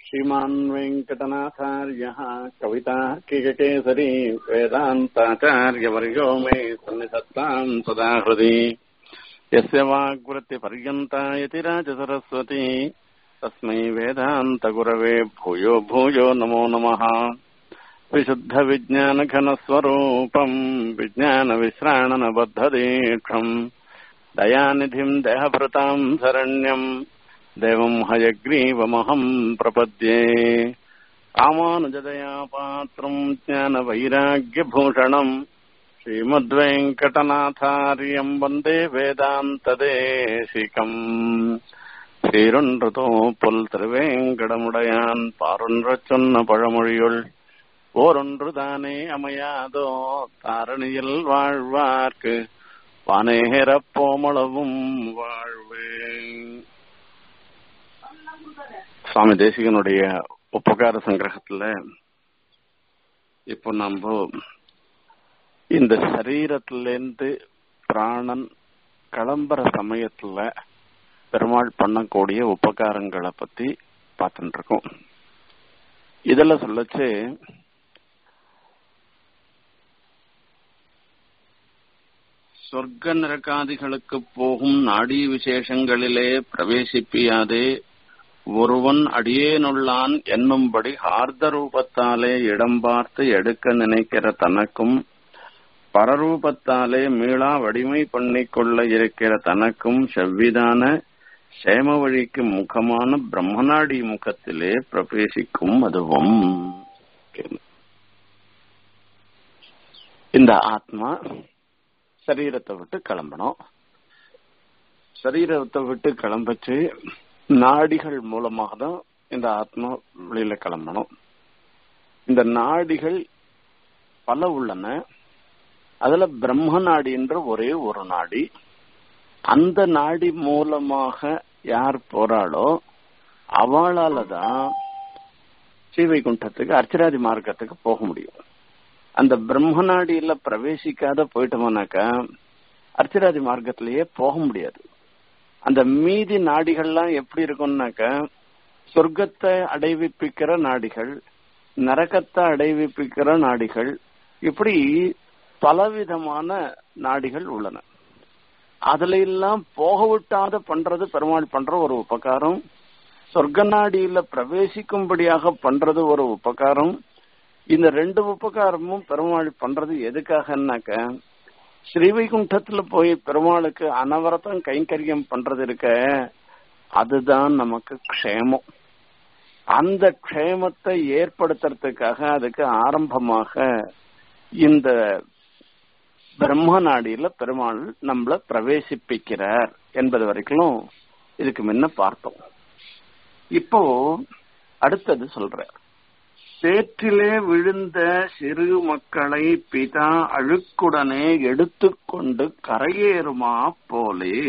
श्रीमान् वेङ्कटनाथार्यः कवितार्किककेसरी वेदान्ताचार्यवर्यो मे सन्निधत्ताम् सदा हृदि यस्य वाग्वृत्तिपर्यन्ता यतिराजसरस्वती तस्मै वेदान्तगुरवे भूयो भूयो नमो नमः विशुद्धविज्ञानघनस्वरूपम् विज्ञानविश्राणनबद्धदीक्षम् दयानिधिम् देहभृताम् शरण्यम् देवम् हयग्रीवमहम् प्रपद्ये रामानुजदया पात्रम् ज्ञानवैराग्यभूषणम् श्रीमद्वेङ्कटनाथार्यम् वन्दे வேதாந்ததேசிகம் சீரொன்றுதோ புல் திருவேங்கடமுடையான் பாரொன்றச் சொன்ன பழமொழியுள் ஓரொன்று தானே அமையாதோ தாரணியில் வாழ்வார்க்கு வானேரப் போமளவும் வாழ்வேன் சுவாமி தேசிகனுடைய உபகார சங்கிரகத்துல இப்போ நம்ம இந்த சரீரத்திலேருந்து பிராணன் கிளம்புற சமயத்துல பெருமாள் பண்ணக்கூடிய உபகாரங்களை பத்தி பார்த்துட்டு இருக்கோம் இதுல சொல்லச்சு சொர்க்க நரகாதிகளுக்கு போகும் நாடி விசேஷங்களிலே பிரவேசிப்பியாதே ஒருவன் அடியேனுள்ளான் என்னும்படி ஹார்த ரூபத்தாலே இடம் பார்த்து எடுக்க நினைக்கிற தனக்கும் பரரூபத்தாலே மீளா வடிமை பண்ணிக்கொள்ள இருக்கிற தனக்கும் செவ்விதான சேம வழிக்கு முகமான பிரம்மநாடி முகத்திலே பிரவேசிக்கும் அதுவும் இந்த ஆத்மா சரீரத்தை விட்டு கிளம்பணும் சரீரத்தை விட்டு கிளம்பச்சு நாடிகள் மூலமாக தான் இந்த ஆத்மா வெளியில கிளம்பணும் இந்த நாடிகள் பல உள்ளன அதுல பிரம்ம நாடி என்ற ஒரே ஒரு நாடி அந்த நாடி மூலமாக யார் போறாளோ அவளால தான் ஸ்ரீவைகுண்டத்துக்கு அர்ச்சராதி மார்க்கத்துக்கு போக முடியும் அந்த பிரம்ம நாடியில பிரவேசிக்காத போயிட்டோம்னாக்கா அர்ச்சராதி மார்க்கத்திலேயே போக முடியாது அந்த மீதி நாடிகள்லாம் எப்படி இருக்கும்னாக்கா சொர்க்கத்தை அடைவிப்பிக்கிற நாடிகள் நரகத்தை அடைவிப்பிக்கிற நாடிகள் இப்படி பலவிதமான நாடிகள் உள்ளன அதுல எல்லாம் போக விட்டாத பண்றது பெருமாள் பண்ற ஒரு உபகாரம் சொர்க்க நாடியில பிரவேசிக்கும்படியாக பண்றது ஒரு உபகாரம் இந்த ரெண்டு உபகாரமும் பெருமாள் பண்றது எதுக்காகனாக்க ஸ்ரீவைகுண்டத்துல போய் பெருமாளுக்கு அனவரத்தம் கைங்கரியம் பண்றது இருக்க அதுதான் நமக்கு க்ஷேமம் அந்த க்ஷேமத்தை ஏற்படுத்துறதுக்காக அதுக்கு ஆரம்பமாக இந்த பிரம்ம நாடியில பெருமாள் நம்மள பிரவேசிப்பிக்கிறார் என்பது வரைக்கும் இதுக்கு முன்ன பார்த்தோம் இப்போ அடுத்தது சொல்றார் சேற்றிலே விழுந்த சிறு மக்களை பிதா அழுக்குடனே எடுத்துக்கொண்டு கரையேறுமா போலே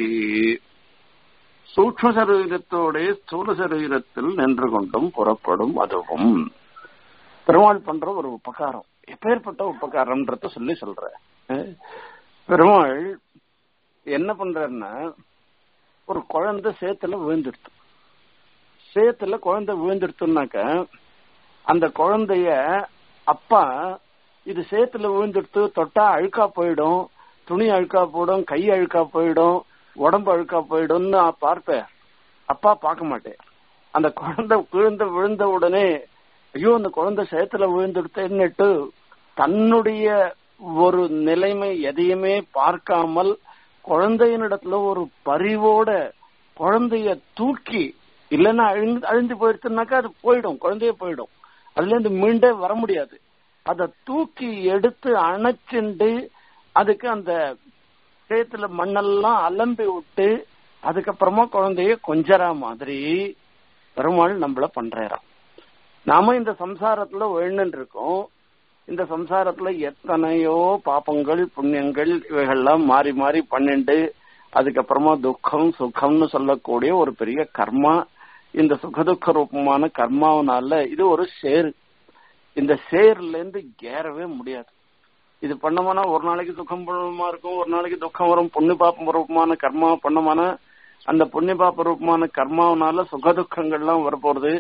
சூக்ம சரீரத்தோட ஸ்தூல சரீரத்தில் நின்று கொண்டும் புறப்படும் அதுவும் பெருமாள் பண்ற ஒரு உபகாரம் எப்பேற்பட்ட உபகாரம்ன்றத சொல்லி சொல்ற பெருமாள் என்ன பண்றாருன்னா ஒரு குழந்தை சேத்துல விழுந்துடுத்து சேத்துல குழந்தை விழுந்துடுத்துனாக்க அந்த குழந்தைய அப்பா இது சேத்துல விழுந்துடுத்து தொட்டா அழுக்கா போயிடும் துணி அழுக்கா போயிடும் கை அழுக்கா போயிடும் உடம்பு அழுக்கா போயிடும்னு பார்ப்பேன் அப்பா பார்க்க மாட்டேன் அந்த குழந்தை விழுந்த விழுந்த உடனே ஐயோ அந்த குழந்தை சேத்துல விழுந்துடுத்தேன்னுட்டு தன்னுடைய ஒரு நிலைமை எதையுமே பார்க்காமல் குழந்தையினிடத்துல ஒரு பரிவோட குழந்தைய தூக்கி இல்லைன்னா அழிந்து அழிஞ்சு போயிடுச்சுனாக்கா அது போயிடும் குழந்தைய போயிடும் அதுல இருந்து மீண்டே வர முடியாது அதை தூக்கி எடுத்து அணைச்சுண்டு அதுக்கு அந்த சேத்துல மண்ணெல்லாம் அலம்பி விட்டு அதுக்கப்புறமா குழந்தைய கொஞ்சரா மாதிரி பெருமாள் நம்மள பண்றாராம் நாம இந்த சம்சாரத்துல வேணுன்னு இருக்கோம் இந்த சம்சாரத்துல எத்தனையோ பாப்பங்கள் புண்ணியங்கள் இவைகள்லாம் மாறி மாறி பண்ணிண்டு அதுக்கப்புறமா துக்கம் சுகம்னு சொல்லக்கூடிய ஒரு பெரிய கர்மா இந்த சுகதுக்க ரூபமான கர்மாவனால இது ஒரு சேர் இந்த சேர்ல இருந்து ஏறவே முடியாது இது பண்ணோம்னா ஒரு நாளைக்கு சுகம் பண்ணமா இருக்கும் ஒரு நாளைக்கு துக்கம் வரும் புண்ணு பாப்பம் ரூபமான கர்மா பண்ணோம்னா அந்த புண்ணிய பாப்ப ரூபமான கர்மாவனால சுகதுக்கங்கள்லாம் வரப்போறது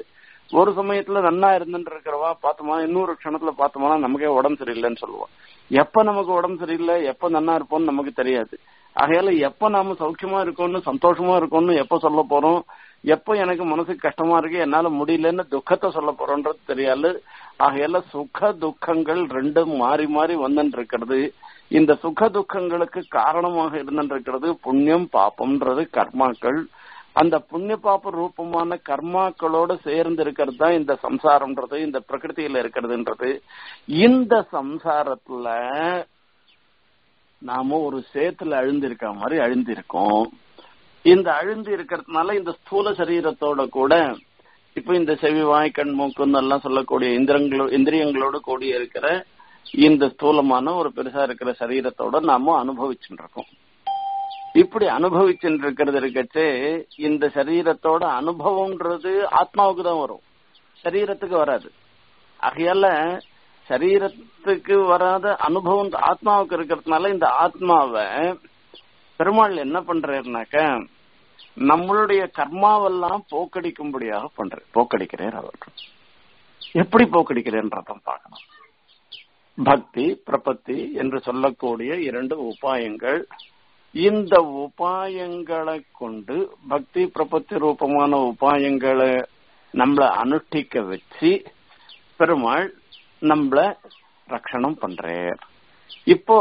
ஒரு சமயத்துல நன்னா இருந்துட்டு இருக்கிறவா பார்த்தோமா இன்னொரு க்ஷணத்துல பார்த்தோம்னா நமக்கே உடம்பு சரியில்லைன்னு சொல்லுவோம் எப்ப நமக்கு உடம்பு சரியில்லை எப்ப நன்னா இருப்போம்னு நமக்கு தெரியாது ஆகையால எப்ப நாம சௌக்கியமா இருக்கோம்னு சந்தோஷமா இருக்கோம்னு எப்ப சொல்ல போறோம் எப்ப எனக்கு மனசுக்கு கஷ்டமா இருக்கு என்னால முடியலன்னு துக்கத்தை சொல்ல போறோன்றது தெரியாது ஆகையால சுக துக்கங்கள் ரெண்டும் மாறி மாறி வந்துட்டு இருக்கிறது இந்த சுக துக்கங்களுக்கு காரணமாக இருந்துட்டு இருக்கிறது புண்ணியம் பாப்பம்ன்றது கர்மாக்கள் அந்த புண்ணிய பாப்ப ரூபமான கர்மாக்களோட சேர்ந்து இருக்கிறது தான் இந்த சம்சாரம்ன்றது இந்த பிரகிருதியில இருக்கிறதுன்றது இந்த சம்சாரத்துல நாம ஒரு சேத்துல அழுந்திருக்க மாதிரி அழுந்திருக்கோம் இந்த அழுந்து இருக்கிறதுனால இந்த ஸ்தூல சரீரத்தோட கூட இப்ப இந்த செவி வாய் கண் மூக்குன்னு எல்லாம் சொல்லக்கூடிய இந்திரங்களோ இந்திரியங்களோடு கூடிய இருக்கிற இந்த ஸ்தூலமான ஒரு பெருசா இருக்கிற சரீரத்தோட நாம அனுபவிச்சுட்டு இருக்கோம் இப்படி அனுபவிச்சுட்டு இருக்கிறது இருக்கச்சே இந்த சரீரத்தோட அனுபவம்ன்றது ஆத்மாவுக்கு தான் வரும் சரீரத்துக்கு வராது ஆகையால சரீரத்துக்கு வராத அனுபவம் ஆத்மாவுக்கு இருக்கிறதுனால இந்த ஆத்மாவை பெருமாள் என்ன பண்றாருனாக்க நம்மளுடைய கர்மாவெல்லாம் போக்கடிக்கும்படியாக பண்ற போக்கடிக்கிறார் அவர் எப்படி போக்கடிக்கிறேன்றதான் பார்க்கணும் பக்தி பிரபத்தி என்று சொல்லக்கூடிய இரண்டு உபாயங்கள் இந்த உபாயங்களை கொண்டு பக்தி பிரபத்தி ரூபமான உபாயங்களை நம்மள அனுஷ்டிக்க வச்சு பெருமாள் நம்மள ரட்சணம் பண்றார் இப்போ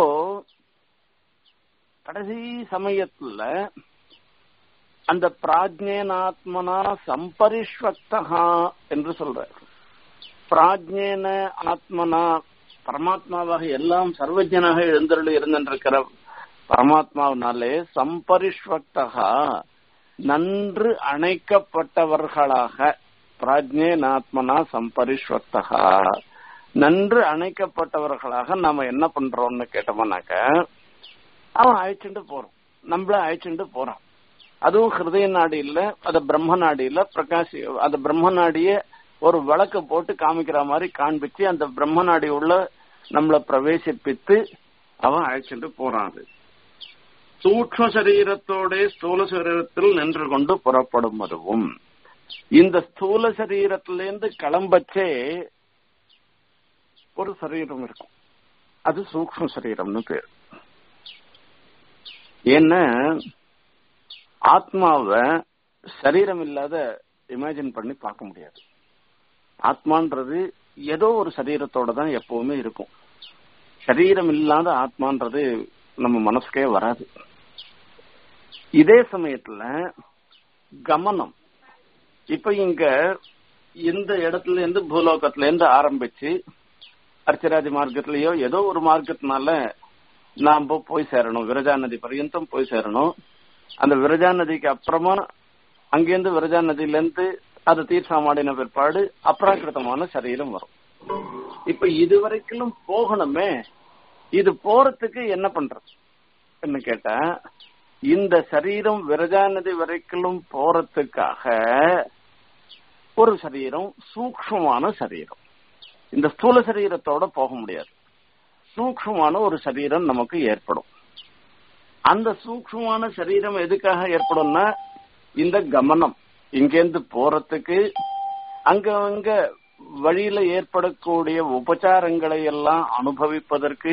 கடைசி சமயத்துல அந்த பிராஜ்யனாத்மனா சம்பரிஷ்வக்தகா என்று சொல்ற பிராஜ்யன ஆத்மனா பரமாத்மாவாக எல்லாம் சர்வஜனாக எழுந்தருள் இருந்திருக்கிற பரமாத்மாவினாலே சம்பரிஷ்வக்தகா நன்று அணைக்கப்பட்டவர்களாக பிராஜ்யனாத்மனா சம்பரிஷ்வக்தகா நன்று அணைக்கப்பட்டவர்களாக நாம என்ன பண்றோம்னு கேட்டோம்னாக்க அவன் அழைச்சுட்டு போறோம் நம்மள அழைச்சுட்டு போறான் அதுவும் ஹிருதய நாடி இல்ல அது பிரம்ம நாடி இல்ல பிரகாஷ் அந்த பிரம்ம நாடிய ஒரு விளக்கு போட்டு காமிக்கிற மாதிரி காண்பிச்சு அந்த பிரம்ம நாடி உள்ள நம்மள பிரவேசிப்பித்து அவன் அழைச்சிட்டு போறான் அது சூக்ம சரீரத்தோட ஸ்தூல சரீரத்தில் நின்று கொண்டு புறப்படும் அதுவும் இந்த ஸ்தூல சரீரத்திலேருந்து கிளம்பச்சே ஒரு சரீரம் இருக்கும் அது சூக்ம சரீரம்னு பேர் ஏன்னா ஆத்மாவை சரீரம் இல்லாத இமேஜின் பண்ணி பார்க்க முடியாது ஆத்மான்றது ஏதோ ஒரு சரீரத்தோட தான் எப்பவுமே இருக்கும் சரீரம் இல்லாத ஆத்மான்றது நம்ம மனசுக்கே வராது இதே சமயத்துல கமனம் இப்ப இங்க இந்த இடத்துல இருந்து பூலோகத்துல இருந்து ஆரம்பிச்சு அர்ச்சராஜ மார்க்கத்திலயோ ஏதோ ஒரு மார்க்கத்தினால நாம போய் சேரணும் விரஜா நதி பர்யந்தம் போய் சேரணும் அந்த விரஜா நதிக்கு அப்புறமா அங்கிருந்து விரஜா நதியில இருந்து அது தீர்த்தமாடின பிற்பாடு அப்ராக்கிருத்தமான சரீரம் வரும் இப்ப இது வரைக்கும் போகணுமே இது போறதுக்கு என்ன பண்றது என்ன கேட்டா இந்த சரீரம் விரஜா நதி வரைக்கும் போறதுக்காக ஒரு சரீரம் சூக்ஷமான சரீரம் இந்த ஸ்தூல சரீரத்தோட போக முடியாது சூக்ஷமான ஒரு சரீரம் நமக்கு ஏற்படும் அந்த சூக்ஷமான சரீரம் எதுக்காக ஏற்படும்னா இந்த கமனம் இங்கேருந்து போறதுக்கு அங்க அங்க வழியில ஏற்படக்கூடிய உபச்சாரங்களை எல்லாம் அனுபவிப்பதற்கு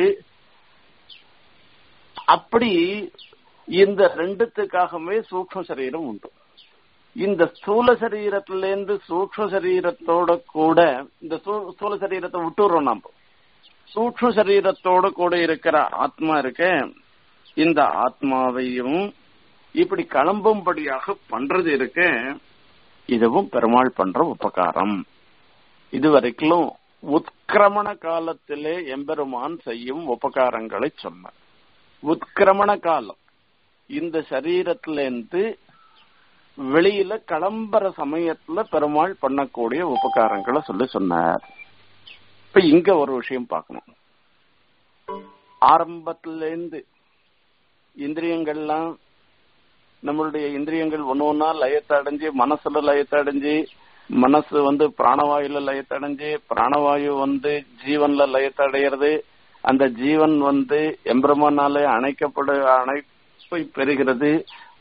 அப்படி இந்த ரெண்டுத்துக்காகவே சூக்ம சரீரம் உண்டு இந்த ஸ்தூல சரீரத்திலேருந்து சூக்ம சரீரத்தோட கூட இந்த ஸ்தூல சரீரத்தை விட்டுறோம் நாம சூக்ம சரீரத்தோட கூட இருக்கிற ஆத்மா இருக்க இந்த ஆத்மாவையும் இப்படி கிளம்பும்படியாக பண்றது இருக்க இதுவும் பெருமாள் பண்ற உபகாரம் இதுவரைக்கும் உத்கிரமண காலத்திலே எம்பெருமான் செய்யும் உபகாரங்களை சொன்ன உத்கிரமண காலம் இந்த சரீரத்திலேருந்து வெளியில கிளம்புற சமயத்துல பெருமாள் பண்ணக்கூடிய உபகாரங்களை சொல்லி சொன்னார் இப்ப இங்க ஒரு விஷயம் பார்க்கணும் ஆரம்பத்திலேருந்து இந்திரியங்கள்லாம் நம்மளுடைய இந்திரியங்கள் ஒன்னு ஒன்னா லயத்தை அடைஞ்சு மனசுல லயத்தை அடைஞ்சு மனசு வந்து பிராணவாயுல லயத்தை அடைஞ்சு பிராணவாயு வந்து ஜீவன்ல லயத்தை அடையிறது அந்த ஜீவன் வந்து எம்பிரமனாலே அணைக்கப்பட அணைப்பை பெறுகிறது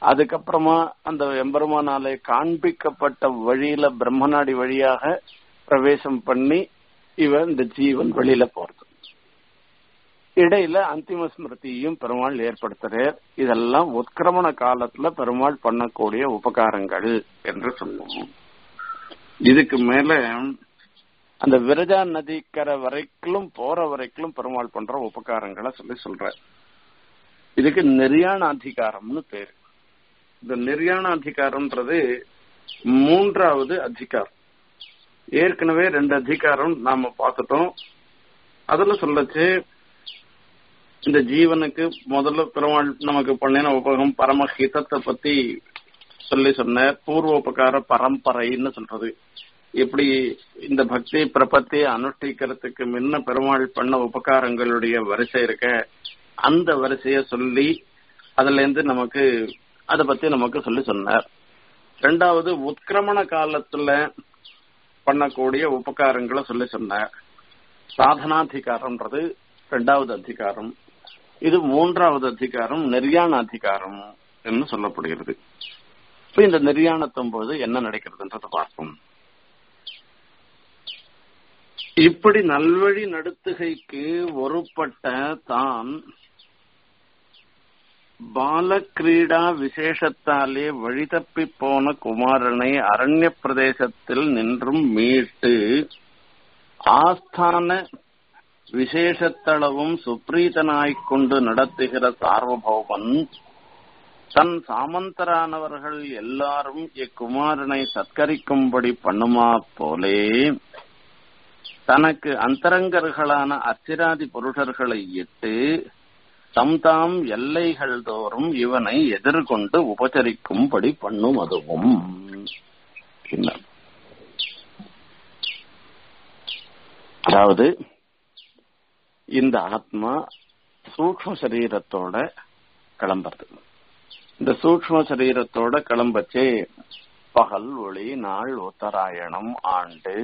அதுக்கப்புறமா அந்த எம்பெருமானாலே காண்பிக்கப்பட்ட வழியில பிரம்மநாடி வழியாக பிரவேசம் பண்ணி இவன் இந்த ஜீவன் வெளியில போறது இடையில அந்திம ஸ்மிருதியும் பெருமாள் ஏற்படுத்துறார் இதெல்லாம் உத்கிரமண காலத்துல பெருமாள் பண்ணக்கூடிய உபகாரங்கள் என்று சொல்லுவோம் இதுக்கு மேல அந்த விரஜா நதிக்கரை வரைக்கும் போற வரைக்கும் பெருமாள் பண்ற உபகாரங்களை சொல்லி சொல்ற இதுக்கு நெறியான அதிகாரம்னு பேரு இந்த நெறியான அதிகாரம்ன்றது மூன்றாவது அதிகாரம் ஏற்கனவே ரெண்டு அதிகாரம் நாம பார்த்துட்டோம் அதுல சொல்லச்சு இந்த ஜீவனுக்கு முதல்ல பெருமாள் நமக்கு பண்ணின உபகம் பரமஹிதத்தை பத்தி சொல்லி சொன்ன பூர்வோபகார பரம்பரைன்னு சொல்றது இப்படி இந்த பக்தி பிரபத்தி அனுஷ்டிக்கிறதுக்கு முன்ன பெருமாள் பண்ண உபகாரங்களுடைய வரிசை இருக்க அந்த வரிசைய சொல்லி அதுல இருந்து நமக்கு அத பத்தி நமக்கு சொல்லி சொன்னார் ரெண்டாவது உத்கிரமண காலத்துல பண்ணக்கூடிய உபகாரங்களை சொல்லி சொன்னார் சாதனாதிகாரம்ன்றது ரெண்டாவது அதிகாரம் இது மூன்றாவது அதிகாரம் நெறியான அதிகாரம் என்று சொல்லப்படுகிறது இப்ப இந்த நெறியானத்தும் போது என்ன நடக்கிறதுன்றத பார்ப்போம் இப்படி நல்வழி நடுத்துகைக்கு ஒருப்பட்ட தான் பாலக்கிரீடா விசேஷத்தாலே வழி தப்பி போன குமாரனை அரண்ய பிரதேசத்தில் நின்றும் மீட்டு ஆஸ்தான விசேஷத்தளவும் சுப்ரீதனாய்க் கொண்டு நடத்துகிற சார்வபௌமன் தன் சாமந்தரானவர்கள் எல்லாரும் இக்குமாரனை சத்கரிக்கும்படி பண்ணுமா போலே தனக்கு அந்தரங்கர்களான அச்சிராதி புருஷர்களை இட்டு தம் தாம் எல்லைகள் தோறும் இவனை எதிர்கொண்டு உபச்சரிக்கும்படி பண்ணும் அதுவும் அதாவது இந்த ஆத்மா சூக்ம சரீரத்தோட கிளம்புறது இந்த சூக்ம சரீரத்தோட கிளம்பச்சே பகல் ஒளி நாள் உத்தராயணம் ஆண்டு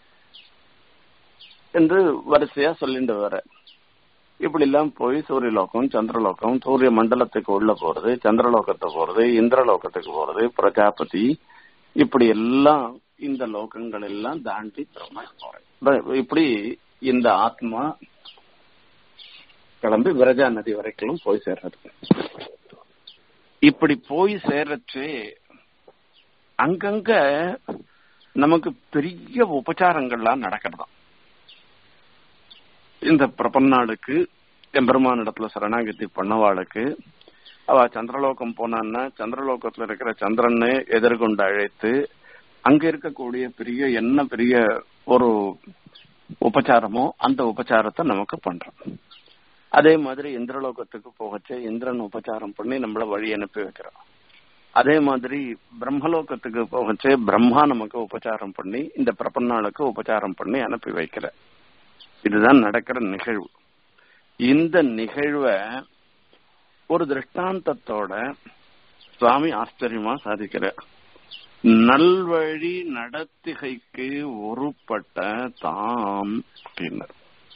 என்று வரிசையா சொல்லிட்டு வர இப்படி எல்லாம் போய் சூரியலோகம் சந்திரலோகம் சூரிய மண்டலத்துக்கு உள்ள போறது சந்திரலோகத்துக்கு போறது இந்திரலோகத்துக்கு போறது பிரஜாபதி இப்படி எல்லாம் இந்த லோகங்கள் எல்லாம் தாண்டி போறேன் இப்படி இந்த ஆத்மா கிளம்பி விரஜா நதி வரைக்கும் போய் சேர்றது இப்படி போய் சேர்றச்சு அங்கங்க நமக்கு பெரிய உபச்சாரங்கள்லாம் நடக்கிறதாம் இந்த பிரபன்னாளுக்கு எம்பெருமான் இடத்துல சரணாகதி பண்ணவாளுக்கு அவ சந்திரலோகம் போனான்னா சந்திரலோகத்துல இருக்கிற சந்திரனை எதிர்கொண்டு அழைத்து அங்க இருக்கக்கூடிய பெரிய என்ன பெரிய ஒரு உபச்சாரமோ அந்த உபச்சாரத்தை நமக்கு பண்றோம் அதே மாதிரி இந்திரலோகத்துக்கு போகச்சு இந்திரன் உபச்சாரம் பண்ணி நம்மள வழி அனுப்பி வைக்கிறோம் அதே மாதிரி பிரம்மலோகத்துக்கு போகச்சு பிரம்மா நமக்கு உபச்சாரம் பண்ணி இந்த பிரபன்னாளுக்கு உபச்சாரம் பண்ணி அனுப்பி வைக்கிற இதுதான் நடக்கிற நிகழ்வு இந்த நிகழ்வை ஒரு திருஷ்டாந்தத்தோட சுவாமி ஆச்சரியமா சாதிக்கிறார் நல்வழி நடத்திகைக்கு ஒருப்பட்ட தாம் அப்படின்னார்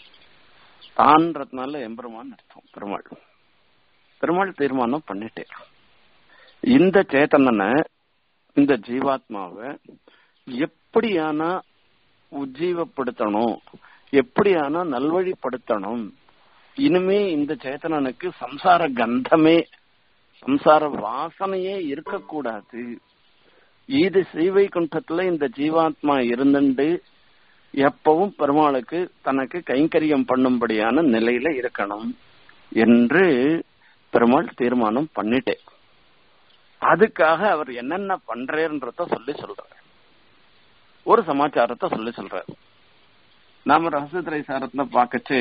தான்றதுனால எம்பெருமான் அர்த்தம் பெருமாள் பெருமாள் தீர்மானம் பண்ணிட்டேன் இந்த சேத்தனனை இந்த ஜீவாத்மாவை எப்படியானா உஜ்ஜீவப்படுத்தணும் எப்படியானா நல்வழிப்படுத்தணும் இனிமே இந்த சேத்தனனுக்கு சம்சார கந்தமே சம்சார வாசனையே இருக்கக்கூடாது இது ஸ்ரீவைகுண்டத்துல இந்த ஜீவாத்மா இருந்துண்டு எப்பவும் பெருமாளுக்கு தனக்கு கைங்கரியம் பண்ணும்படியான நிலையில இருக்கணும் என்று பெருமாள் தீர்மானம் பண்ணிட்டேன் அதுக்காக அவர் என்னென்ன பண்றேன்றத சொல்லி சொல்றார் ஒரு சமாச்சாரத்தை சொல்லி சொல்றார் நாம ரகசியத்திரை சாரத்துல பார்க்கச்சு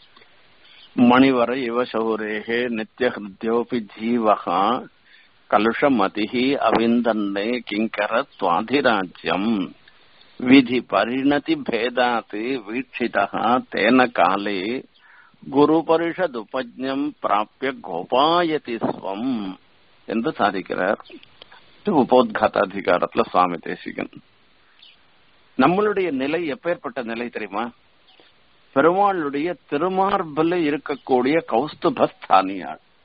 மணிவர இவ சௌரேகே நித்திய ஹிருத்யோபி ஜீவகா கலுஷமதிஹி அவிந்தன்னே கிங்கர துவாதிராஜ்யம் விதி பரிணதி பேதாத் வீட்சிதா தேன காலே குரு பரிஷத் உபஜம் பிராப்பிய கோபாயதி ஸ்வம் என்று சாதிக்கிறார் உபோத்காத அதிகாரத்துல சுவாமி தேசிகன் நம்மளுடைய நிலை எப்பேற்பட்ட நிலை தெரியுமா பெருமாளுடைய திருமார்பல இருக்கக்கூடிய கௌஸ்துபஸ்தானியாள்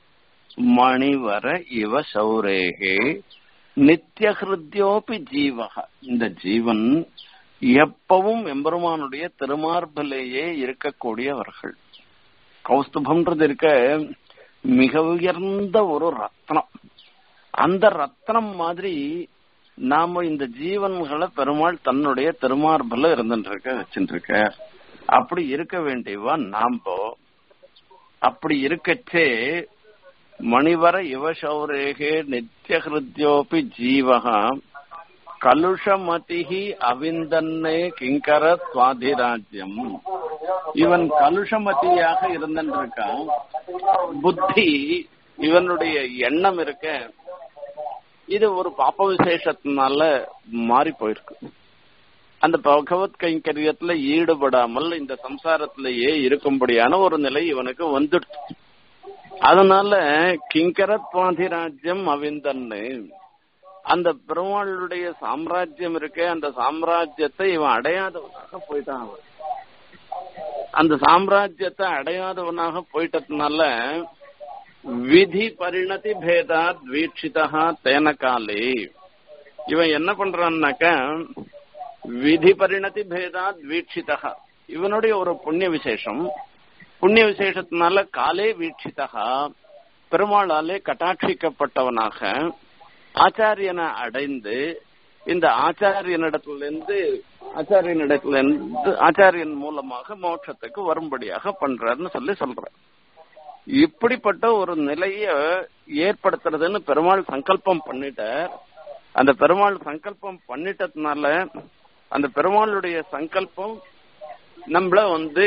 மணிவர இவ சௌரேகே நித்திய ஹிருத்யோபி ஜீவக இந்த ஜீவன் எப்பவும் எம்பெருமானுடைய திருமார்பிலேயே இருக்கக்கூடியவர்கள் கௌஸ்துபம்ன்றது இருக்க மிக உயர்ந்த ஒரு ரத்னம் அந்த ரத்னம் மாதிரி நாம இந்த ஜீவன்களை பெருமாள் தன்னுடைய திருமார்பில் இருந்துட்டு இருக்க வச்சுட்டு இருக்க அப்படி இருக்க வேண்டியவா நாம அப்படி இருக்கச்சே மணிவர இவசௌரேகே நித்திய ஹிருத்யோபி ஜீவகா கலுஷமதிஹி அவிந்தன்னே கிங்கர சுவாதிராஜ்யம் இவன் கலுஷமதியாக இருந்திருக்கான் புத்தி இவனுடைய எண்ணம் இருக்க இது ஒரு பாப்ப விசேஷத்தினால மாறி போயிருக்கு அந்த பகவத் கைங்கரியத்துல ஈடுபடாமல் இந்த சம்சாரத்திலேயே இருக்கும்படியான ஒரு நிலை இவனுக்கு வந்துடுச்சு அதனால கிங்கரத்வாதிராஜ்யம் அவிந்தன்னு அந்த பெருமாளுடைய சாம்ராஜ்யம் இருக்கே அந்த சாம்ராஜ்யத்தை இவன் அடையாதவனாக போயிட்டான் அவன் அந்த சாம்ராஜ்யத்தை அடையாதவனாக போயிட்டதுனால விதி பரிணதி பேதா வீட்சிதா தேன காலே இவன் என்ன பண்றான்னாக்க விதி பரிணதி பேதா வீட்சிதா இவனுடைய ஒரு புண்ணிய விசேஷம் புண்ணிய விசேஷத்தினால காலே வீட்சிதா பெருமாளாலே கட்டாட்சிக்கப்பட்டவனாக ஆச்சாரியனை அடைந்து இந்த ஆச்சாரியனிடத்திலிருந்து ஆச்சாரியனிடத்துல இருந்து ஆச்சாரியன் மூலமாக மோட்சத்துக்கு வரும்படியாக பண்றாருன்னு சொல்லி சொல்ற இப்படிப்பட்ட ஒரு நிலைய ஏற்படுத்துறதுன்னு பெருமாள் சங்கல்பம் பண்ணிட்டார் அந்த பெருமாள் சங்கல்பம் பண்ணிட்டதுனால அந்த பெருமாளுடைய சங்கல்பம் நம்மள வந்து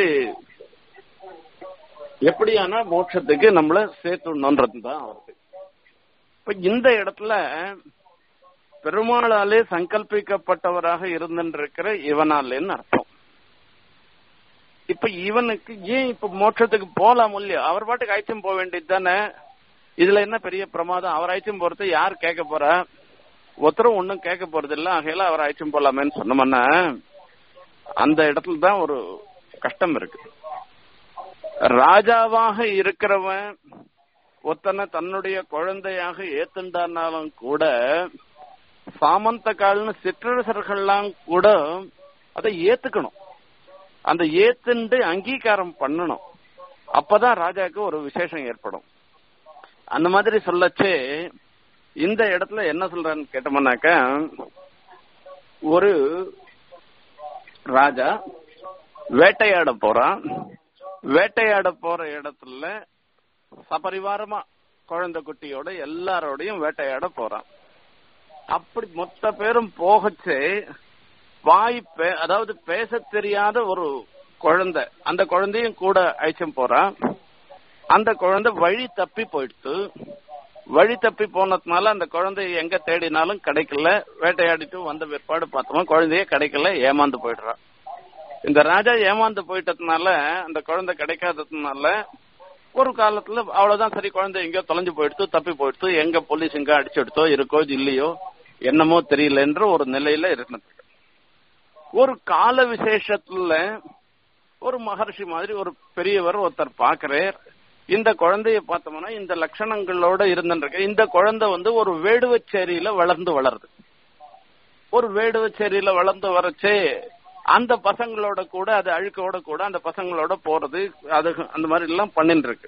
எப்படியானா மோட்சத்துக்கு நம்மள சேர்த்துடணுன்றது தான் அவருக்கு இப்ப இந்த இடத்துல பெருமாளாலே சங்கல்பிக்கப்பட்டவராக இருந்திருக்கிற இவனாலேன்னு அர்த்தம் இப்ப இவனுக்கு ஏன் இப்ப மோட்சத்துக்கு போலாம் இல்லையா அவர் பாட்டுக்கு அழைச்சும் போக வேண்டியது தானே இதுல என்ன பெரிய பிரமாதம் அவர் அழைச்சும் போறது யார் கேட்க போறா ஒருத்தரும் ஒன்னும் கேட்க போறது இல்ல ஆகையில அவர் அழைச்சும் போலாமேன்னு சொன்னோம்னா அந்த இடத்துல தான் ஒரு கஷ்டம் இருக்கு ராஜாவாக இருக்கிறவன் ஒத்தனை தன்னுடைய குழந்தையாக ஏத்துண்டானாலும் கூட சாமந்த கால்னு சிற்றரசர்கள்லாம் கூட அதை ஏத்துக்கணும் அந்த ஏத்துண்டு அங்கீகாரம் பண்ணணும் அப்பதான் ராஜாக்கு ஒரு விசேஷம் ஏற்படும் அந்த மாதிரி சொல்லச்சே இந்த இடத்துல என்ன சொல்றான்னு கேட்டோம்னாக்க ஒரு ராஜா வேட்டையாட போறான் வேட்டையாட போற இடத்துல சபரிவாரமா குழந்தை குட்டியோட எல்லாரோடையும் வேட்டையாட போறான் அப்படி மொத்த பேரும் போகச்சே வாய் அதாவது பேச தெரியாத ஒரு குழந்தை அந்த குழந்தையும் கூட அழைச்சும் போறான் அந்த குழந்தை வழி தப்பி போயிடுத்து வழி தப்பி போனதுனால அந்த குழந்தைய எங்க தேடினாலும் கிடைக்கல வேட்டையாடிட்டு வந்த பிற்பாடு பார்த்தோமா குழந்தைய கிடைக்கல ஏமாந்து போயிடுறான் இந்த ராஜா ஏமாந்து போயிட்டதுனால அந்த குழந்தை கிடைக்காததுனால ஒரு காலத்துல அவ்வளவுதான் சரி குழந்தை எங்கேயோ தொலைஞ்சு போயிடுத்து தப்பி போயிடுத்து எங்க போலீஸ் எங்க அடிச்சு எடுத்தோ இருக்கோ இல்லையோ என்னமோ தெரியல என்ற ஒரு நிலையில இருந்தது ஒரு கால விசேஷத்துல ஒரு மகர்ஷி மாதிரி ஒரு பெரியவர் ஒருத்தர் பாக்குறார் இந்த குழந்தைய பார்த்தோம்னா இந்த லட்சணங்களோட இருந்துருக்கு இந்த குழந்தை வந்து ஒரு வேடுவச்சேரியில வளர்ந்து வளருது ஒரு வேடுவச்சேரியில வளர்ந்து வரச்சே அந்த பசங்களோட கூட அது அழுக்கோட கூட அந்த பசங்களோட போறது அது அந்த மாதிரி எல்லாம் பண்ணிட்டு இருக்கு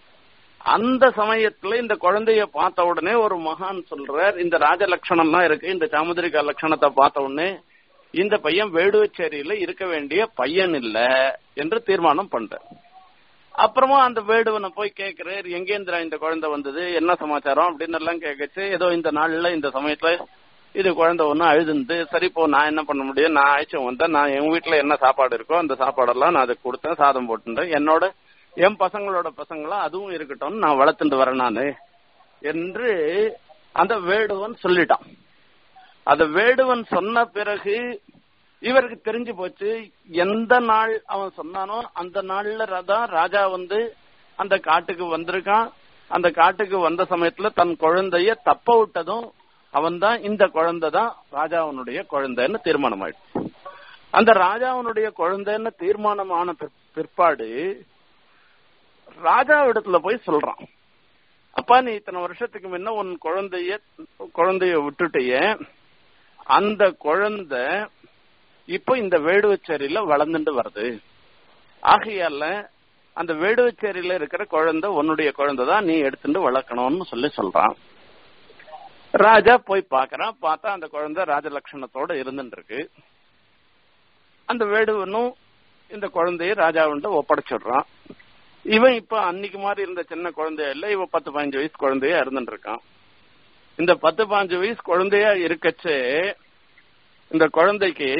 அந்த சமயத்துல இந்த குழந்தைய பார்த்த உடனே ஒரு மகான் சொல்றார் இந்த ராஜ லட்சணம்லாம் இருக்கு இந்த சாமுதிரிகா லட்சணத்தை பார்த்த உடனே இந்த பையன் வேடுவச்சேரியில இருக்க வேண்டிய பையன் இல்ல என்று தீர்மானம் பண்ற அப்புறமா அந்த வேடுவனை போய் கேட்கிறார் எங்கேந்திரா இந்த குழந்தை வந்தது என்ன சமாச்சாரம் அப்படின்னு எல்லாம் கேட்கச்சு ஏதோ இந்த நாள்ல இந்த சமயத்துல இது குழந்தை ஒண்ணு அழுதுந்து சரி போ நான் என்ன பண்ண முடியும் நான் ஆயிடுச்சு வந்தேன் நான் எங்க வீட்டுல என்ன சாப்பாடு இருக்கோ அந்த சாப்பாடெல்லாம் நான் அதுக்கு கொடுத்தேன் சாதம் போட்டுட்டேன் என்னோட என் பசங்களோட பசங்களா அதுவும் இருக்கட்டும் நான் வளர்த்துட்டு வரேன் நானு என்று அந்த வேடுவன் சொல்லிட்டான் அந்த வேடுவன் சொன்ன பிறகு இவருக்கு தெரிஞ்சு போச்சு எந்த நாள் அவன் சொன்னானோ அந்த நாள்ல தான் ராஜா வந்து அந்த காட்டுக்கு வந்திருக்கான் அந்த காட்டுக்கு வந்த சமயத்துல தன் குழந்தைய தப்ப விட்டதும் அவன் தான் இந்த குழந்தை தான் ராஜாவனுடைய குழந்தைன்னு தீர்மானம் ஆயிடுச்சு அந்த ராஜாவனுடைய குழந்தைன்னு தீர்மானமான பிற்பாடு ராஜாவிடத்துல போய் சொல்றான் அப்பா நீ இத்தனை வருஷத்துக்கு முன்ன உன் குழந்தைய குழந்தைய விட்டுட்டிய அந்த குழந்தை இப்போ இந்த வேடுவச்சேரியில வளர்ந்துட்டு வருது ஆகையால அந்த வேடுவச்சேரியில இருக்கிற குழந்தை உன்னுடைய குழந்தை தான் நீ எடுத்துட்டு வளர்க்கணும்னு சொல்லி சொல்றான் ராஜா போய் பாக்குறான் பார்த்தா அந்த குழந்தை ராஜலட்சணத்தோட இருந்துட்டு இருக்கு அந்த வேடுவனும் இந்த குழந்தைய ராஜாவுண்ட ஒப்படைச்சிடுறான் இவன் இப்ப அன்னைக்கு மாதிரி இருந்த சின்ன குழந்தைய இல்ல இவன் பத்து பதினஞ்சு வயசு குழந்தையா இருந்துட்டு இருக்கான் இந்த பத்து பதினஞ்சு வயசு குழந்தையா இருக்கச்சே இந்த குழந்தைக்கு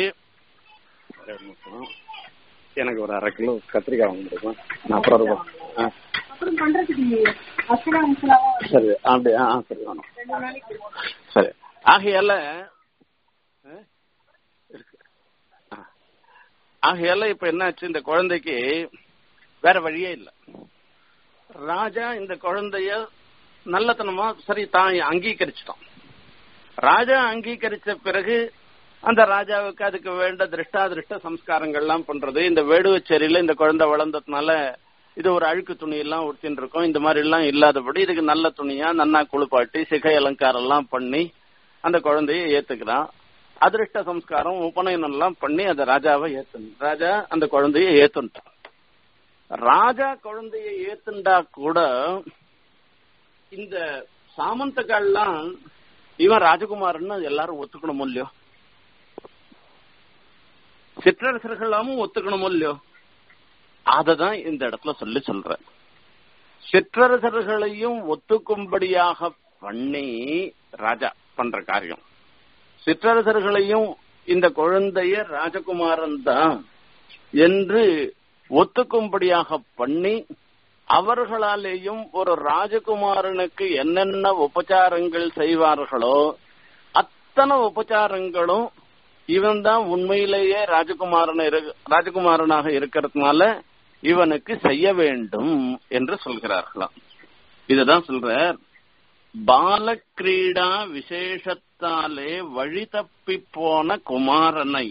எனக்கு ஒரு அரை கிலோ கத்திரிக்காய் வாங்க முடியுமா நாற்பது ரூபாய் ஆ, அப்புறம் பண்றதுக்கு இல்லையே அசலா முசலாவா சரி அப்படி ஆ சரி வேணும் ரெண்டு நாளைக்கு சரி ஆகையால ஆ, இருக்கு. ஆ. ஆகையால இப்ப என்னாச்சு இந்த குழந்தைக்கு வேற வழியே இல்ல ராஜா இந்த குழந்தைய நல்லத்தனமா சரி தான் அங்கீகரிச்சிட்டான் ராஜா அங்கீகரிச்ச பிறகு அந்த ராஜாவுக்கு அதுக்கு வேண்ட திருஷ்டாதிருஷ்ட சம்ஸ்காரங்கள்லாம் பண்றது இந்த வேடுவச்சேரியில இந்த குழந்தை வளர்ந்ததுனால இது ஒரு அழுக்கு துணி எல்லாம் உடுத்தின்னு இருக்கும் இந்த மாதிரி எல்லாம் இல்லாதபடி இதுக்கு நல்ல துணியா நன்னா குளிப்பாட்டி சிகை அலங்காரம் எல்லாம் பண்ணி அந்த குழந்தைய ஏத்துக்கிறான் அதிருஷ்ட சம்ஸ்காரம் உபநயனம் எல்லாம் பண்ணி அந்த ராஜாவை ஏத்தணும் ராஜா அந்த குழந்தைய ஏத்துட்டான் ராஜா குழந்தைய ஏத்துண்டா கூட இந்த சாமந்தக்கால்லாம் இவன் ராஜகுமாரன்னு எல்லாரும் ஒத்துக்கணும் இல்லையோ சிற்றரசர்களாமும் ஒத்துக்கணும் இல்லையோ அததான் இந்த இடத்துல சொல்லி சொல்ற சிற்றரசர்களையும் ஒத்துக்கும்படியாக பண்ணி ராஜா பண்ற காரியம் சிற்றரசர்களையும் இந்த குழந்தைய ராஜகுமாரன் தான் என்று ஒத்துக்கும்படியாக பண்ணி அவர்களாலேயும் ஒரு ராஜகுமாரனுக்கு என்னென்ன உபச்சாரங்கள் செய்வார்களோ அத்தனை உபச்சாரங்களும் இவன் தான் உண்மையிலேயே ராஜகுமாரன் இரு- ராஜகுமாரனாக இருக்கிறதுனால இவனுக்கு செய்ய வேண்டும் என்று சொல்கிறார்களாம் இதுதான் சொல்றார் பாலக்கிரீடா விசேஷத்தாலே வழி தப்பி போன குமாரனை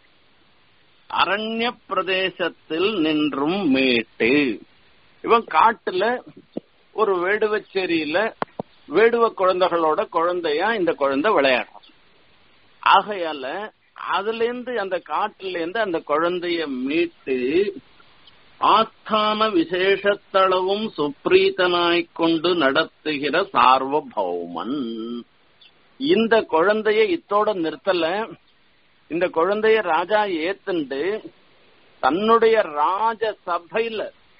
அரண்ய பிரதேசத்தில் நின்றும் மீட்டு இவன் காட்டுல ஒரு வேடுவச்சேரியில வேடுவ குழந்தைகளோட குழந்தையா இந்த குழந்தை விளையாடுறான் ஆகையால அதுல இருந்து அந்த காட்டுல இருந்து அந்த குழந்தைய மீட்டு ஆஸ்தான விசேஷத்தளவும் சுப்ரீதனாய்க் கொண்டு நடத்துகிற சார்வபௌமன் இந்த குழந்தைய இத்தோட நிறுத்தல இந்த குழந்தைய ராஜா ஏத்துண்டு தன்னுடைய ராஜ சபையில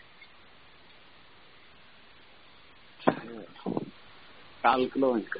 கால் கிலோ வாங்கிக்க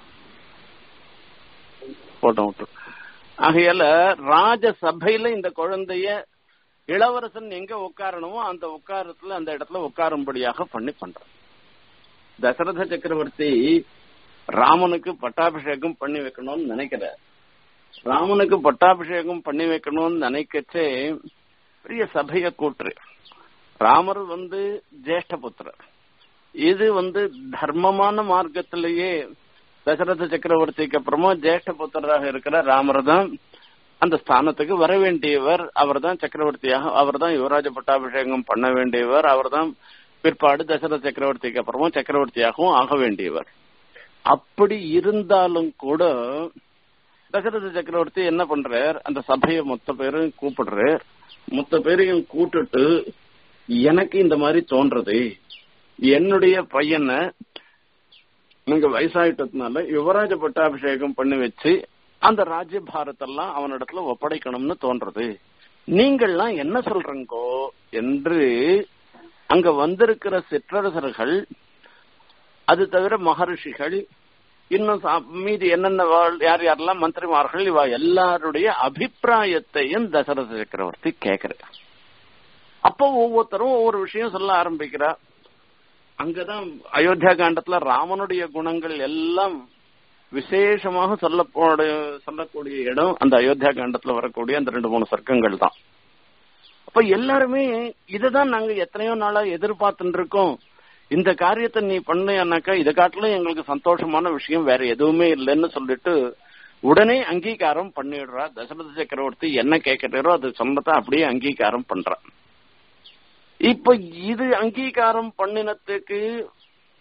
போட்டோம் விட்டு ஆகையால ராஜ சபையில இந்த குழந்தைய இளவரசன் எங்க உட்காரணுமோ அந்த உட்காரத்துல அந்த இடத்துல உட்காரும்படியாக பண்ணி பண்றான் தசரத சக்கரவர்த்தி ராமனுக்கு பட்டாபிஷேகம் பண்ணி வைக்கணும்னு நினைக்கிறார் ராமனுக்கு பட்டாபிஷேகம் பண்ணி வைக்கணும்னு நினைக்கச்சே பெரிய சபைய கூட்டுரு ராமர் வந்து ஜேஷ்ட புத்திரர் இது வந்து தர்மமான மார்க்கத்திலேயே தசரத சக்கரவர்த்திக்கு அப்புறமா ஜேஷ்ட புத்திரராக இருக்கிற ராமர் தான் அந்த ஸ்தானத்துக்கு வர வேண்டியவர் அவர் தான் சக்கரவர்த்தியாக அவர் தான் யுவராஜ பட்டாபிஷேகம் பண்ண வேண்டியவர் அவர் தான் பிற்பாடு தசரத சக்கரவர்த்திக்கு அப்புறமா சக்கரவர்த்தியாகவும் ஆக வேண்டியவர் அப்படி இருந்தாலும் கூட தசரத சக்கரவர்த்தி என்ன பண்றார் அந்த சபையை மொத்த பேரும் கூப்பிடுறார் மொத்த பேரையும் கூட்டுட்டு எனக்கு இந்த மாதிரி தோன்றது என்னுடைய பையனை நீங்க வயசாயிட்டதுனால யுவராஜ பட்டாபிஷேகம் பண்ணி வச்சு அந்த ராஜ்ய பாரத்தெல்லாம் அவனிடத்துல ஒப்படைக்கணும்னு தோன்றது நீங்கள்லாம் என்ன சொல்றீங்கோ என்று அங்க வந்திருக்கிற சிற்றரசர்கள் அது தவிர மகரிஷிகள் இன்னும் சா- மீதி என்னென்ன வாழ்- யார் யாரெல்லாம் மந்திரிமார்கள் இவ எல்லாருடைய அபிப்பிராயத்தையும் தசரத சக்கரவர்த்தி கேட்கிறார் அப்போ ஒவ்வொருத்தரும் ஒவ்வொரு விஷயம் சொல்ல ஆரம்பிக்கிறார் அங்கதான் அயோத்தியா காண்டத்துல ராமனுடைய குணங்கள் எல்லாம் விசேஷமாக சொல்ல சொல்லக்கூடிய இடம் அந்த அயோத்தியா காண்டத்துல வரக்கூடிய அந்த ரெண்டு மூணு சர்க்கங்கள் தான் அப்ப எல்லாருமே இதுதான் நாங்க எத்தனையோ நாளா எதிர்பார்த்துட்டு இருக்கோம் இந்த காரியத்தை நீ பண்ணாக்கா இதை காட்டிலும் எங்களுக்கு சந்தோஷமான விஷயம் வேற எதுவுமே இல்லைன்னு சொல்லிட்டு உடனே அங்கீகாரம் பண்ணிடுறா தசரத சக்கரவர்த்தி என்ன கேட்கிறாரோ அது சொன்னதை அப்படியே அங்கீகாரம் பண்றா இப்ப இது அங்கீகாரம் பண்ணினத்துக்கு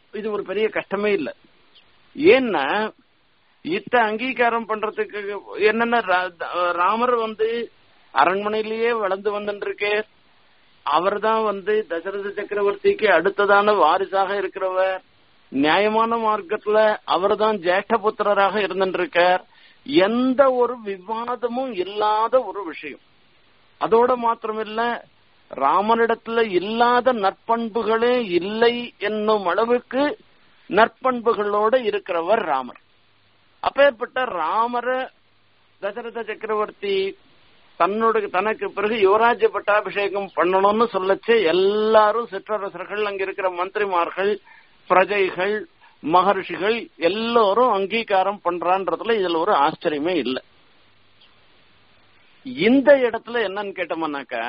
இது ஒரு பெரிய கஷ்டமே இல்லை ஏன்னா இத்த அங்கீகாரம் பண்றதுக்கு என்னென்ன ரா- ராமர் வந்து அரண்மனையிலேயே வளர்ந்து வந்துருக்கே அவர் தான் வந்து தசரத சக்கரவர்த்திக்கு அடுத்ததான வாரிசாக இருக்கிறவர் நியாயமான மார்க்கத்துல அவர் தான் ஜேஷ்டபுத்திரராக இருந்திருக்கார் எந்த ஒரு விவாதமும் இல்லாத ஒரு விஷயம் அதோட மாத்திரமில்ல ராமனிடத்துல இல்லாத நற்பண்புகளே இல்லை என்னும் அளவுக்கு நற்பண்புகளோட இருக்கிறவர் ராமர் அப்பேற்பட்ட ராமர தசரத சக்கரவர்த்தி தன்னோட தனக்கு பிறகு யுவராஜ்ய பட்டாபிஷேகம் பண்ணணும்னு சொல்லச்சு எல்லாரும் சிற்றரசர்கள் அங்க இருக்கிற மந்திரிமார்கள் பிரஜைகள் மகர்ஷிகள் எல்லோரும் அங்கீகாரம் பண்றான்றதுல இதுல ஒரு ஆச்சரியமே இல்லை இந்த இடத்துல என்னன்னு கேட்டோம்னாக்கா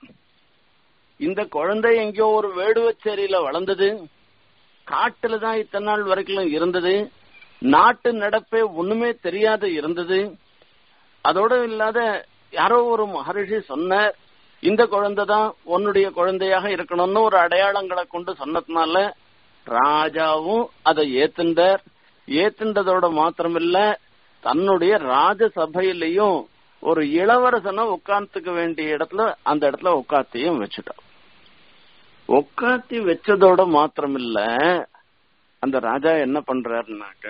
இந்த குழந்தை எங்கேயோ ஒரு வேடுவச்சேரியில வளர்ந்தது காட்டுல தான் இத்தனை நாள் வரைக்கும் இருந்தது நாட்டு நடப்பே ஒண்ணுமே தெரியாத இருந்தது அதோட இல்லாத யாரோ ஒரு மகரிஷி சொன்ன இந்த குழந்தை தான் உன்னுடைய குழந்தையாக இருக்கணும்னு ஒரு அடையாளங்களை கொண்டு சொன்னதுனால ராஜாவும் அதை ஏத்துண்டார் ஏத்துண்டதோட மாத்திரமில்ல தன்னுடைய ராஜசபையிலையும் ஒரு இளவரசனை உட்கார்ந்துக்க வேண்டிய இடத்துல அந்த இடத்துல உட்காத்தியும் வச்சுட்டான் உட்காத்தி வச்சதோட மாத்திரமில்ல அந்த ராஜா என்ன பண்றாருனாக்க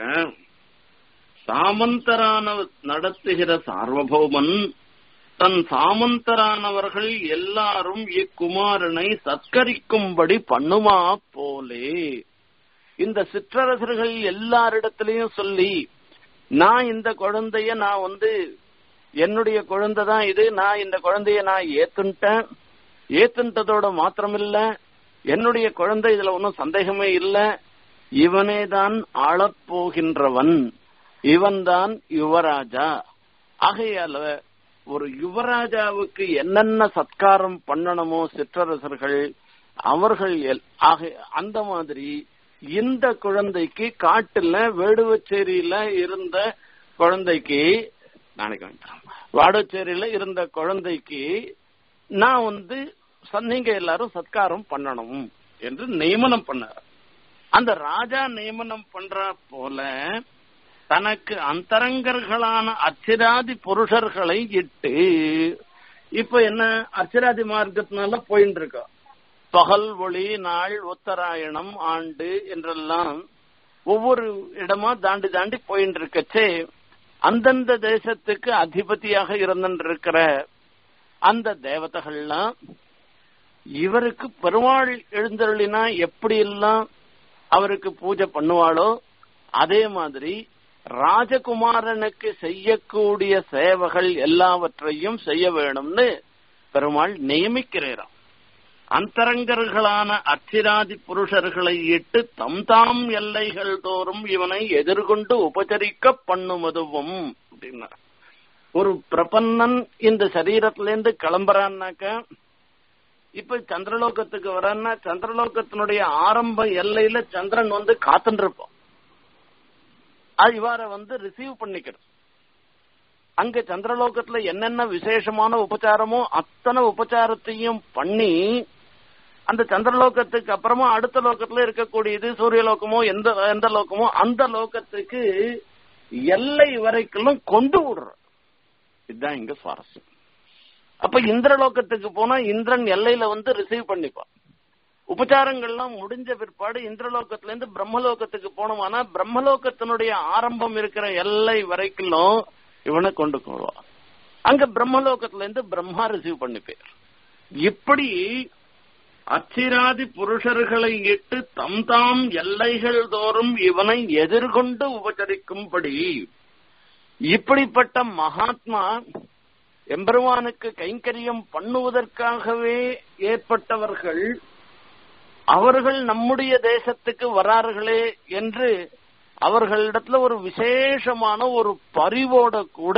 சாமந்தரான நடத்துகிற சார்வபௌமன் தன் சாமந்தரானவர்கள் எல்லாரும் இக்குமாரனை சத்கரிக்கும்படி பண்ணுமா போலே இந்த சிற்றரசர்கள் எல்லாரிடத்திலையும் சொல்லி நான் இந்த குழந்தைய நான் வந்து என்னுடைய குழந்தை தான் இது நான் இந்த குழந்தைய நான் ஏத்துன்ட்டேன் ஏத்துன்ட்டதோட மாத்திரமில்ல என்னுடைய குழந்தை இதுல ஒன்றும் சந்தேகமே இல்ல இவனே தான் ஆளப்போகின்றவன் இவன்தான் யுவராஜா ஆகையால ஒரு யுவராஜாவுக்கு என்னென்ன சத்காரம் பண்ணணுமோ சிற்றரசர்கள் அவர்கள் எல்- ஆக அந்த மாதிரி இந்த குழந்தைக்கு காட்டுல வேடுவச்சேரியில இருந்த குழந்தைக்கு நாளைக்கு வந்துடுறேன். வாடுச்சேரியில இருந்த குழந்தைக்கு நான் வந்து ச- நீங்க எல்லாரும் சத்காரம் பண்ணணும் என்று நியமனம் பண்ணார் அந்த ராஜா நியமனம் பண்ற போல தனக்கு அந்தரங்கர்களான அச்சிராதி புருஷர்களை இட்டு இப்ப என்ன அச்சிராதி மார்க்கத்தினால போயிட்டு இருக்கோம் பகல் ஒளி நாள் உத்தராயணம் ஆண்டு என்றெல்லாம் ஒவ்வொரு இடமா தாண்டி தாண்டி போயிட்டு இருக்கச்சே அந்தந்த தேசத்துக்கு அதிபதியாக இருந்திருக்கிற அந்த தேவதைகள்லாம் இவருக்கு பெருமாள் எழுந்தருளினா எப்படி எல்லாம் அவருக்கு பூஜை பண்ணுவாளோ அதே மாதிரி ராஜகுமாரனுக்கு செய்யக்கூடிய சேவைகள் எல்லாவற்றையும் செய்ய வேணும்னு பெருமாள் நியமிக்கிறாராம் அந்தரங்கர்களான அச்சிராதி புருஷர்களை இட்டு தம் தாம் எல்லைகள் தோறும் இவனை எதிர்கொண்டு உபச்சரிக்க பண்ணுவதுவும் அப்படின்னா ஒரு பிரபன்னன் இந்த சரீரத்திலேருந்து கிளம்புறான்னாக்க இப்ப சந்திரலோகத்துக்கு வரான்னா சந்திரலோகத்தினுடைய ஆரம்ப எல்லையில சந்திரன் வந்து காத்துட்டு இருப்போம் அது இவார வந்து ரிசீவ் பண்ணிக்கிறது அங்க சந்திரலோகத்துல என்னென்ன விசேஷமான உபச்சாரமோ அத்தனை உபச்சாரத்தையும் பண்ணி அந்த சந்திரலோகத்துக்கு அப்புறமா அடுத்த லோகத்துல இருக்கக்கூடியது சூரிய லோகமோ எந்த எந்த லோகமோ அந்த லோகத்துக்கு எல்லை வரைக்கும் கொண்டு விடுற இதுதான் இங்க சுவாரஸ்யம் அப்ப இந்திரலோகத்துக்கு போனா இந்திரன் எல்லையில வந்து ரிசீவ் பண்ணிப்பான் உபச்சாரங்கள்லாம் முடிஞ்ச பிற்பாடு இந்திரலோகத்துல இருந்து பிரம்மலோகத்துக்கு போனோம்னா பிரம்மலோகத்தினுடைய ஆரம்பம் இருக்கிற எல்லை வரைக்கும் இவனை கொண்டு போவான் அங்க பிரம்மலோகத்துல இருந்து பிரம்மா ரிசீவ் பண்ணிப்பேர் இப்படி அச்சிராதி புருஷர்களை இட்டு தம் தாம் எல்லைகள் தோறும் இவனை எதிர்கொண்டு உபச்சரிக்கும்படி இப்படிப்பட்ட மகாத்மா எம்பெருமானுக்கு கைங்கரியம் பண்ணுவதற்காகவே ஏற்பட்டவர்கள் அவர்கள் நம்முடைய தேசத்துக்கு வரார்களே என்று அவர்களிடத்துல ஒரு விசேஷமான ஒரு பரிவோட கூட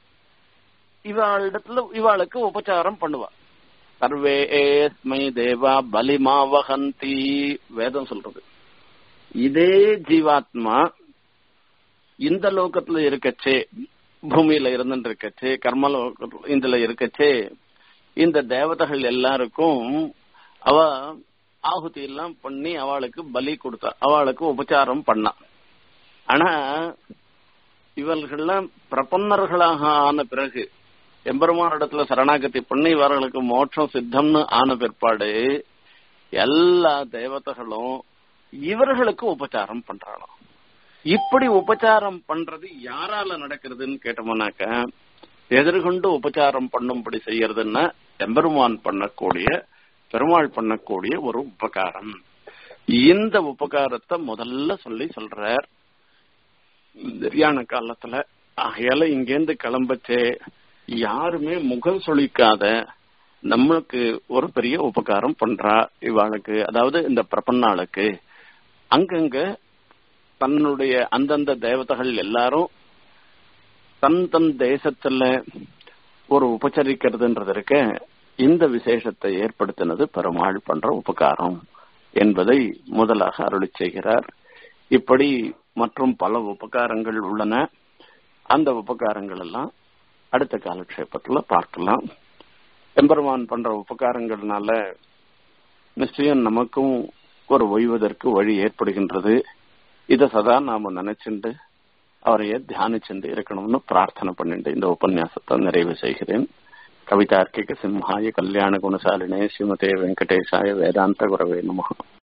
இவாளிடத்துல இவாளுக்கு உபச்சாரம் பண்ணுவா சர்வே ஏஸ்மை தேவா பலிமா வகந்தி வேதம் சொல்றது இதே ஜீவாத்மா இந்த லோகத்துல இருக்கச்சே பூமியில இருந்துட்டு இருக்கச்சே கர்மலோக இதுல இருக்கச்சே இந்த தேவதைகள் எல்லாருக்கும் அவ ஆகுதி எல்லாம் பண்ணி அவளுக்கு பலி கொடுத்தா அவளுக்கு உபச்சாரம் பண்ணான் ஆனா இவர்கள்லாம் பிரபன்னர்களாக ஆன பிறகு எம்பெருமானிடத்துல சரணாகதி பண்ணி இவர்களுக்கு மோட்சம் சித்தம்னு ஆன பிற்பாடு எல்லா தேவதைகளும் இவர்களுக்கு உபச்சாரம் பண்றாளாம் இப்படி உபச்சாரம் பண்றது யாரால நடக்கிறதுன்னு கேட்டோம்னாக்க எதிர்கொண்டு உபச்சாரம் பண்ணும்படி செய்யறதுன்னா எம்பெருமான் பண்ணக்கூடிய பெருமாள் பண்ணக்கூடிய ஒரு உபகாரம் இந்த உபகாரத்தை முதல்ல சொல்லி சொல்றார் சரியான காலத்துல ஆகையால இங்கேருந்து கிளம்பச்சே யாருமே முகம் சொலிக்காத நம்மளுக்கு ஒரு பெரிய உபகாரம் பண்றா இவாளுக்கு அதாவது இந்த பிரபன்னாளுக்கு அங்கங்க தன்னுடைய அந்தந்த தேவதைகள் எல்லாரும் தன் தன் தேசத்துல ஒரு உபச்சரிக்கிறதுன்றது இருக்க இந்த விசேஷத்தை ஏற்படுத்தினது பெருமாள் பண்ற உபகாரம் என்பதை முதலாக அருளி செய்கிறார் இப்படி மற்றும் பல உபகாரங்கள் உள்ளன அந்த உபகாரங்கள் எல்லாம் அடுத்த காலக்ஷேபத்துல பார்க்கலாம் எம்பெருமான் பண்ற உபகாரங்கள்னால நிச்சயம் நமக்கும் ஒரு ஓய்வதற்கு வழி ஏற்படுகின்றது இதை சதா நாம நினைச்சுண்டு அவரையே தியானிச்சுண்டு இருக்கணும்னு பிரார்த்தனை பண்ணிட்டு இந்த உபன்யாசத்தை நிறைவு செய்கிறேன் கவிதார்க்கிக சிம்ஹாய கல்யாண குணசாலினே ஸ்ரீமதே வெங்கடேஷாய வேதாந்த குரவே நமகா